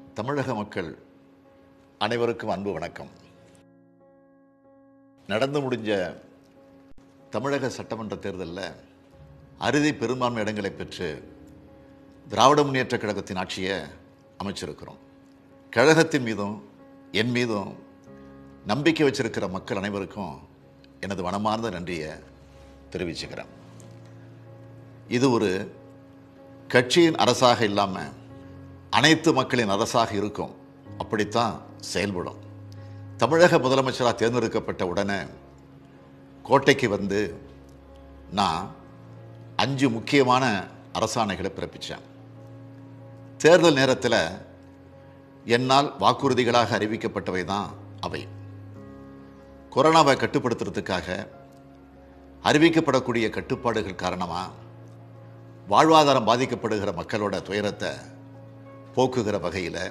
தமிழக மக்கள் அனைவருக்கும் அன்பு வணக்கம் நடந்து முடிஞ்ச தமிழக சட்டமன்ற தேர்தலில் அறுதி பெரும்பான்மை இடங்களை பெற்று திராவிட முன்னேற்ற கழகத்தின் ஆட்சியை அமைச்சிருக்கிறோம் கழகத்தின் மீதும் என் மீதும் நம்பிக்கை வச்சிருக்கிற மக்கள் அனைவருக்கும் எனது மனமார்ந்த நன்றியை தெரிவிச்சுக்கிறேன் இது ஒரு கட்சியின் அரசாக இல்லாமல் அனைத்து மக்களின் அரசாக இருக்கும் அப்படித்தான் செயல்படும் தமிழக முதலமைச்சராக தேர்ந்தெடுக்கப்பட்ட உடனே கோட்டைக்கு வந்து நான் அஞ்சு முக்கியமான அரசாணைகளை பிறப்பித்தேன் தேர்தல் நேரத்தில் என்னால் வாக்குறுதிகளாக அறிவிக்கப்பட்டவை தான் அவை கொரோனாவை கட்டுப்படுத்துறதுக்காக அறிவிக்கப்படக்கூடிய கட்டுப்பாடுகள் காரணமாக வாழ்வாதாரம் பாதிக்கப்படுகிற மக்களோட துயரத்தை போக்குகிற வகையில்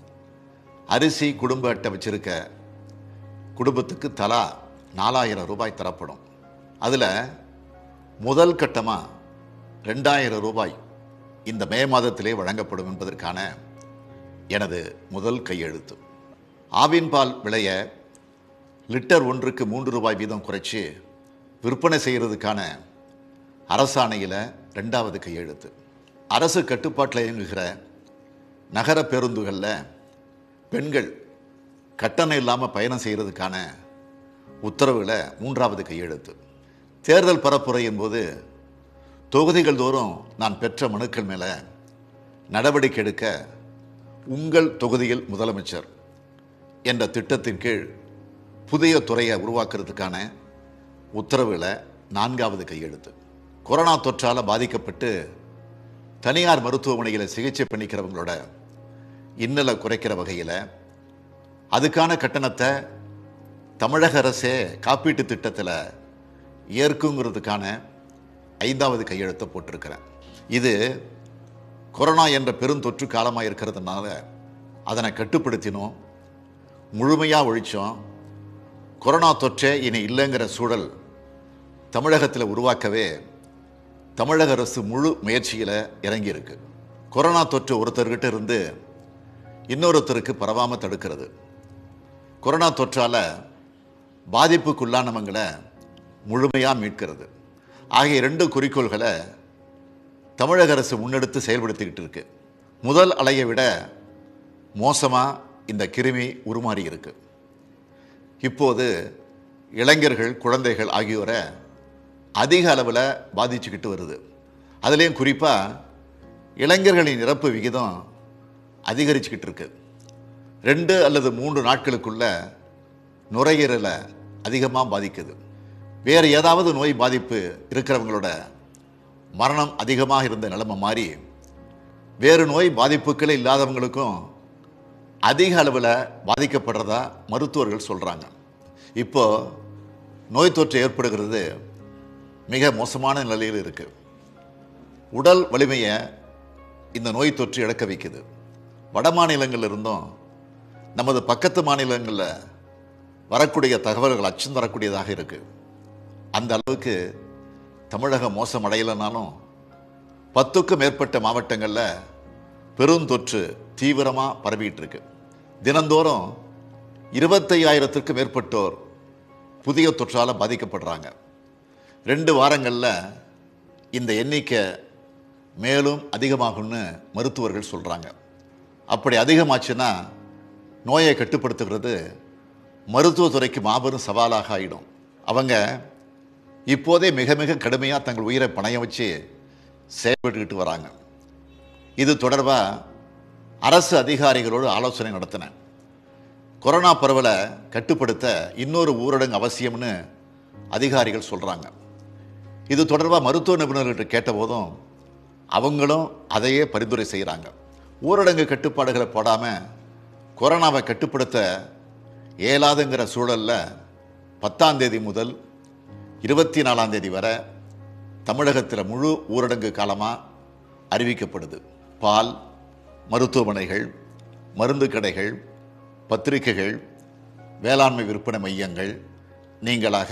அரிசி குடும்ப அட்டை வச்சிருக்க குடும்பத்துக்கு தலா நாலாயிரம் ரூபாய் தரப்படும் அதில் முதல் கட்டமாக ரெண்டாயிரம் ரூபாய் இந்த மே மாதத்திலே வழங்கப்படும் என்பதற்கான எனது முதல் கையெழுத்து ஆவின் பால் விலைய லிட்டர் ஒன்றுக்கு மூன்று ரூபாய் வீதம் குறைச்சி விற்பனை செய்கிறதுக்கான அரசாணையில் ரெண்டாவது கையெழுத்து அரசு கட்டுப்பாட்டில் இயங்குகிற நகர பேருந்துகளில் பெண்கள் கட்டணம் இல்லாமல் பயணம் செய்கிறதுக்கான உத்தரவில் மூன்றாவது கையெழுத்து தேர்தல் பரப்புரையின் போது தொகுதிகள் தோறும் நான் பெற்ற மனுக்கள் மேலே நடவடிக்கை எடுக்க உங்கள் தொகுதியில் முதலமைச்சர் என்ற திட்டத்தின் கீழ் புதிய துறையை உருவாக்குறதுக்கான உத்தரவில் நான்காவது கையெழுத்து கொரோனா தொற்றால் பாதிக்கப்பட்டு தனியார் மருத்துவமனையில் சிகிச்சை பண்ணிக்கிறவங்களோட இன்னலை குறைக்கிற வகையில் அதுக்கான கட்டணத்தை தமிழக அரசே காப்பீட்டு திட்டத்தில் ஏற்குங்கிறதுக்கான ஐந்தாவது கையெழுத்தை போட்டிருக்கிறேன் இது கொரோனா என்ற பெருந்தொற்று காலமாக இருக்கிறதுனால அதனை கட்டுப்படுத்தினோம் முழுமையாக ஒழிச்சோம் கொரோனா தொற்றே இனி இல்லைங்கிற சூழல் தமிழகத்தில் உருவாக்கவே தமிழக அரசு முழு முயற்சியில் இறங்கியிருக்கு கொரோனா தொற்று ஒருத்தர்கிட்ட இருந்து இன்னொருத்தருக்கு பரவாமல் தடுக்கிறது கொரோனா தொற்றால் பாதிப்புக்குள்ளானவங்களை முழுமையாக மீட்கிறது ஆகிய ரெண்டு குறிக்கோள்களை தமிழக அரசு முன்னெடுத்து செயல்படுத்திக்கிட்டு இருக்கு முதல் அலையை விட மோசமாக இந்த கிருமி உருமாறி இருக்கு இப்போது இளைஞர்கள் குழந்தைகள் ஆகியோரை அதிக அளவில் பாதிச்சுக்கிட்டு வருது அதுலேயும் குறிப்பாக இளைஞர்களின் இறப்பு விகிதம் அதிகரிச்சுக்கிட்டு இருக்கு ரெண்டு அல்லது மூன்று நாட்களுக்குள்ள நுரையீரலை அதிகமாக பாதிக்குது வேறு ஏதாவது நோய் பாதிப்பு இருக்கிறவங்களோட மரணம் அதிகமாக இருந்த நிலைமை மாறி வேறு நோய் பாதிப்புகளே இல்லாதவங்களுக்கும் அதிக அளவில் பாதிக்கப்படுறதா மருத்துவர்கள் சொல்கிறாங்க இப்போ நோய் தொற்று ஏற்படுகிறது மிக மோசமான நிலையில் இருக்குது உடல் வலிமையை இந்த நோய் தொற்று இழக்க வைக்குது வட மாநிலங்கள்ல இருந்தும் நமது பக்கத்து மாநிலங்களில் வரக்கூடிய தகவல்கள் அச்சம் தரக்கூடியதாக இருக்குது அந்த அளவுக்கு தமிழகம் மோசம் அடையலைனாலும் பத்துக்கும் மேற்பட்ட மாவட்டங்களில் பெருந்தொற்று தீவிரமாக பரவிட்டு இருக்கு தினந்தோறும் இருபத்தையாயிரத்திற்கும் மேற்பட்டோர் புதிய தொற்றால் பாதிக்கப்படுறாங்க ரெண்டு வாரங்களில் இந்த எண்ணிக்கை மேலும் அதிகமாகும்னு மருத்துவர்கள் சொல்கிறாங்க அப்படி அதிகமாச்சுன்னா நோயை கட்டுப்படுத்துகிறது மருத்துவத்துறைக்கு மாபெரும் சவாலாக ஆகிடும் அவங்க இப்போதே மிக மிக கடுமையாக தங்கள் உயிரை பணையம் வச்சு செயல்பட்டுக்கிட்டு வராங்க இது தொடர்பாக அரசு அதிகாரிகளோடு ஆலோசனை நடத்தினேன் கொரோனா பரவலை கட்டுப்படுத்த இன்னொரு ஊரடங்கு அவசியம்னு அதிகாரிகள் சொல்கிறாங்க இது தொடர்பாக மருத்துவ நிபுணர்கிட்ட கேட்டபோதும் அவங்களும் அதையே பரிந்துரை செய்கிறாங்க ஊரடங்கு கட்டுப்பாடுகளை போடாமல் கொரோனாவை கட்டுப்படுத்த இயலாதுங்கிற சூழலில் பத்தாம் தேதி முதல் இருபத்தி நாலாம் தேதி வரை தமிழகத்தில் முழு ஊரடங்கு காலமாக அறிவிக்கப்படுது பால் மருத்துவமனைகள் மருந்து கடைகள் பத்திரிகைகள் வேளாண்மை விற்பனை மையங்கள் நீங்களாக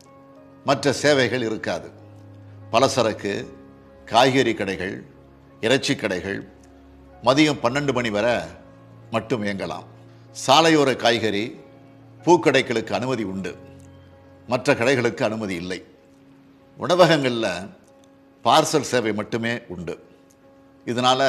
மற்ற சேவைகள் இருக்காது பலசரக்கு காய்கறி கடைகள் இறைச்சி கடைகள் மதியம் பன்னெண்டு மணி வரை மட்டும் இயங்கலாம் சாலையோர காய்கறி பூக்கடைகளுக்கு அனுமதி உண்டு மற்ற கடைகளுக்கு அனுமதி இல்லை உணவகங்களில் பார்சல் சேவை மட்டுமே உண்டு இதனால்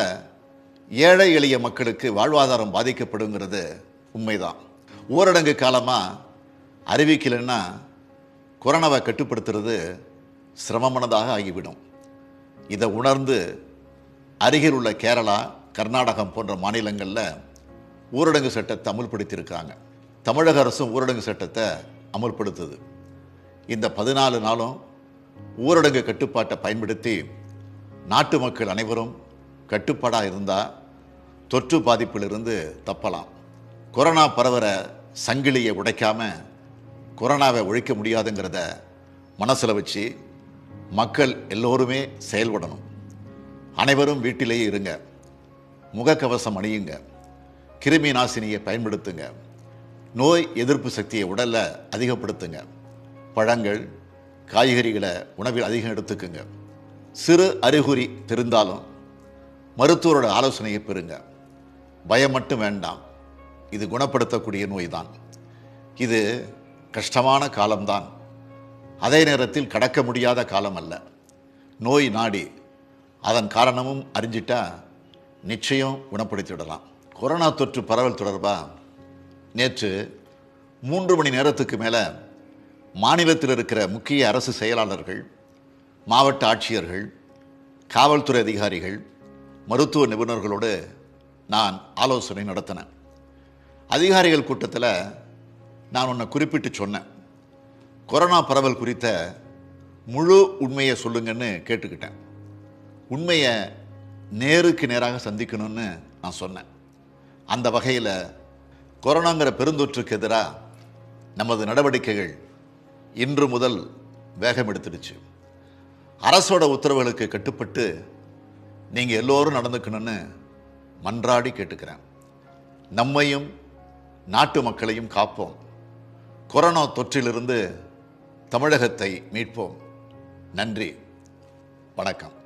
ஏழை எளிய மக்களுக்கு வாழ்வாதாரம் பாதிக்கப்படுங்கிறது உண்மைதான் ஊரடங்கு காலமாக அறிவிக்கலைன்னா கொரோனாவை கட்டுப்படுத்துறது சிரமமானதாக ஆகிவிடும் இதை உணர்ந்து அருகில் உள்ள கேரளா கர்நாடகம் போன்ற மாநிலங்களில் ஊரடங்கு சட்டத்தை அமுல்படுத்தியிருக்காங்க தமிழக அரசும் ஊரடங்கு சட்டத்தை அமுல்படுத்துது இந்த பதினாலு நாளும் ஊரடங்கு கட்டுப்பாட்டை பயன்படுத்தி நாட்டு மக்கள் அனைவரும் கட்டுப்பாடாக இருந்தால் தொற்று பாதிப்பிலிருந்து தப்பலாம் கொரோனா பரவற சங்கிலியை உடைக்காம கொரோனாவை ஒழிக்க முடியாதுங்கிறத மனசில் வச்சு மக்கள் எல்லோருமே செயல்படணும் அனைவரும் வீட்டிலேயே இருங்க முகக்கவசம் அணியுங்க கிருமி நாசினியை பயன்படுத்துங்க நோய் எதிர்ப்பு சக்தியை உடல்ல அதிகப்படுத்துங்க பழங்கள் காய்கறிகளை உணவில் அதிகம் எடுத்துக்குங்க சிறு அறிகுறி தெரிந்தாலும் மருத்துவரோட ஆலோசனையை பெறுங்க பயம் மட்டும் வேண்டாம் இது குணப்படுத்தக்கூடிய நோய்தான் இது கஷ்டமான காலம்தான் அதே நேரத்தில் கடக்க முடியாத காலம் அல்ல நோய் நாடி அதன் காரணமும் அறிஞ்சிட்டா நிச்சயம் குணப்படுத்திவிடலாம் கொரோனா தொற்று பரவல் தொடர்பாக நேற்று மூன்று மணி நேரத்துக்கு மேலே மாநிலத்தில் இருக்கிற முக்கிய அரசு செயலாளர்கள் மாவட்ட ஆட்சியர்கள் காவல்துறை அதிகாரிகள் மருத்துவ நிபுணர்களோடு நான் ஆலோசனை நடத்தினேன் அதிகாரிகள் கூட்டத்தில் நான் உன்னை குறிப்பிட்டு சொன்னேன் கொரோனா பரவல் குறித்த முழு உண்மையை சொல்லுங்கன்னு கேட்டுக்கிட்டேன் உண்மையை நேருக்கு நேராக சந்திக்கணும்னு நான் சொன்னேன் அந்த வகையில் கொரோனாங்கிற பெருந்தொற்றுக்கு எதிராக நமது நடவடிக்கைகள் இன்று முதல் வேகம் எடுத்துடுச்சு அரசோட உத்தரவுகளுக்கு கட்டுப்பட்டு நீங்கள் எல்லோரும் நடந்துக்கணும்னு மன்றாடி கேட்டுக்கிறேன் நம்மையும் நாட்டு மக்களையும் காப்போம் கொரோனா தொற்றிலிருந்து தமிழகத்தை மீட்போம் நன்றி வணக்கம்